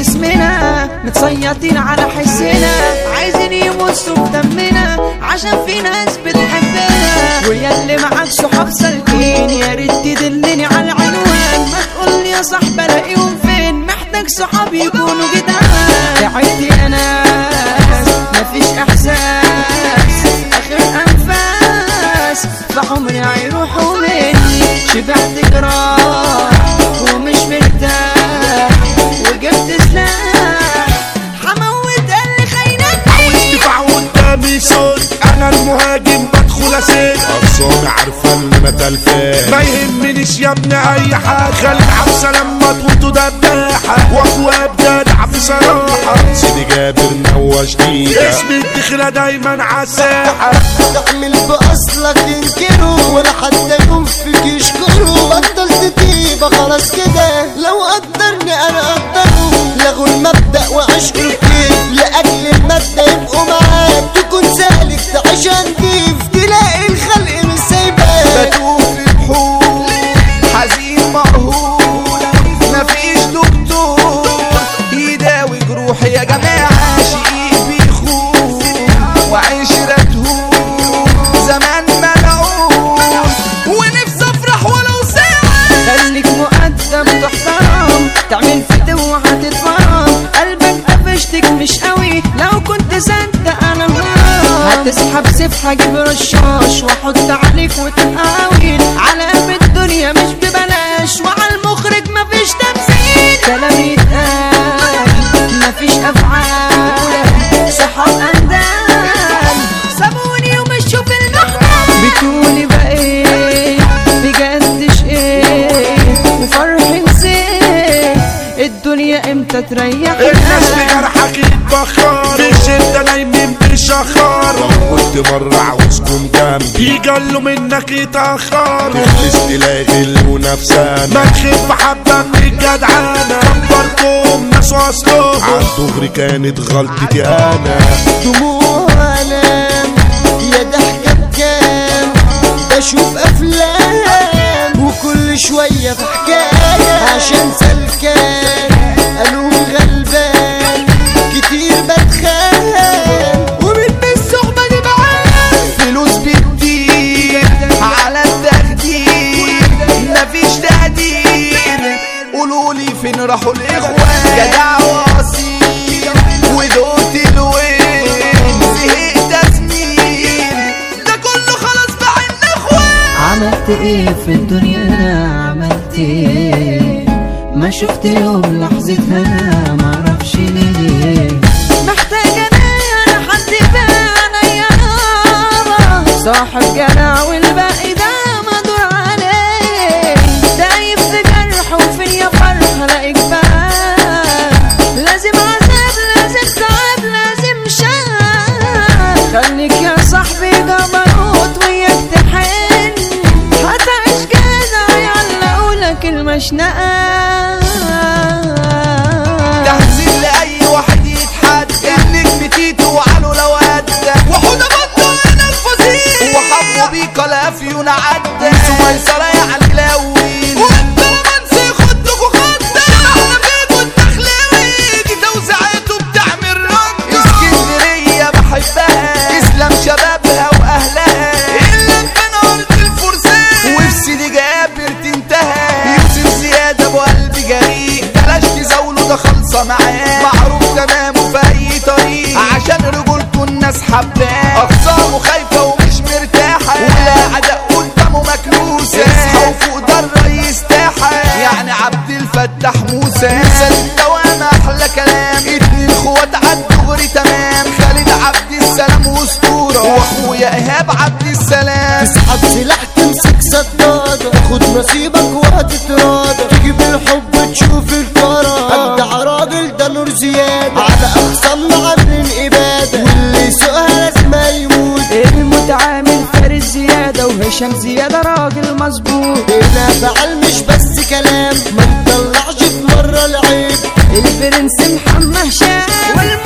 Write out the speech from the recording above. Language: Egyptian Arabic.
جسمنا متصيطين على حسنا عايزين يمصوا بدمنا عشان في ناس بتحبنا ويا اللي معاك صحاب سالكين يا ريت تدلني على العنوان ما تقول يا صاحب الاقيهم فين محتاج صحاب يكونوا جدعان تعبت يا ناس مفيش احساس اخر انفاس فعمري هيروحوا مني شبعت جراح ومش مرتاح وجبت سلاح حموت اللي خاينني دفاع قدامي صوت انا المهاجم بدخل اسير خلصانة عارفة ان انا تلفان ما يهمنيش يا ابني اي حاجه خلي عبسه لما تموتوا دباحه واخويا بجدع في صراحه سيدي جابر نوى شديدة اسم الدخله دايما عالساحه تعمل بأصلك تنكره ولا حتى يوم فيك يشكره بطلت تيبة خلاص كده لو قدرني انا قدره لغوا المبدأ وعشقوا الكيف لأجل المبدأ يبقوا معاك تكون سالك تعيش نضيف تلاقي الخلق مش سايباك بتوه في بحور حزين مقهور مفيش دكتور يداوي جروحي يا جماعة شقيق بيخون وعشرته زمان ملعون ونفسي افرح ولو ساعة خليك مؤدب تحترم تعمل فتوى هتتفرم قلبك قفشتك مش قوي لو كنت صدق انا هرم هتسحب سيف هجيب رشاش واحط عليك وتبقى قوي على قلب الدنيا مش ببلاش وعلى المخرج مفيش تمثيل كلام يتقال مفيش افعال صحاب اندال سابوني ومشوا في المحمل بتقولي بقيت بجدش ايه وفرح نسيت الدنيا امتى تريح الناس بجرحك يتبخر في الشده نايمين بشخار كنت مرة عاوزكم جنبي يجلوا منك يتاخر تخلص تلاقي المنافسة ما تخف حبه من الجدعانه كبركم ناس واصلكم عالدغري كانت غلطتي انا دموع ألم يا ضحكة بكام بشوف أفلام وكل شوية في حكاية عشان سلكان قالوا غلبان كتير بتخان ومن الصحبة دي بعان فلوس بتدير على التخدير مفيش تقدير قولولي فين راحوا الاخوان جدع واصيل ودوت الوين زهقت زميل ده كله خلاص بقى الاخوان عملت ايه في الدنيا انا عملت ايه ما شفت يوم لحظة هنا معرفش ليه محتاجة انا انا حد يبان يا بابا صاحب جدع والباقي ده مدور عليه دايب في جرح وفين يا فرح الاقيك بقى لازم عذاب لازم تعب لازم شقة خليك يا صاحبي جبروت وياك تحن هتعيش كده يعلقولك المشنقة تحزين لأي واحد يتحدى النجم تيتو وعلو لو أدى وحودة بطة أنا الفصيل وحبه بيك الأفيون عدى سميسرة يعني الأول وأنت رومانسي خدك وخدك احنا فيكوا التخليوي دي توزيعاته بتعمل رنجة اسكندرية بحبها اسلام شبابها وأهلها إلا من أرض الفرسان وفي سيدي جابر تنتهى يوسف زياد أبو قلب جريء بلاش تزاوله ده خالصة معاه معروف تمامه في أي طريق عشان رجولته الناس حباه أقسامه خايفة ومش مرتاحة ولا عداء قدامه مكنوسة يصحى وفوق ده الرئيس تاحة يعني عبد الفتاح موسى مثل الدوام أحلى كلام اتنين اخوات عالدغري تمام خالد عبد السلام واسطورة واخويا ايهاب عبد السلام تسحب سلاح تمسك صدادة تاخد نصيبك وهتتراضى تيجي بالحب تشوف الكرة أبدع راجل ده نور زيادة على أخصامنا عاملين إبادة واللي يسوقها لازم يموت المتعامل فارس زيادة وهشام زيادة راجل مظبوط هنا فعل مش بس كلام ما نطلعش في مرة العيب البرنس محمد هشام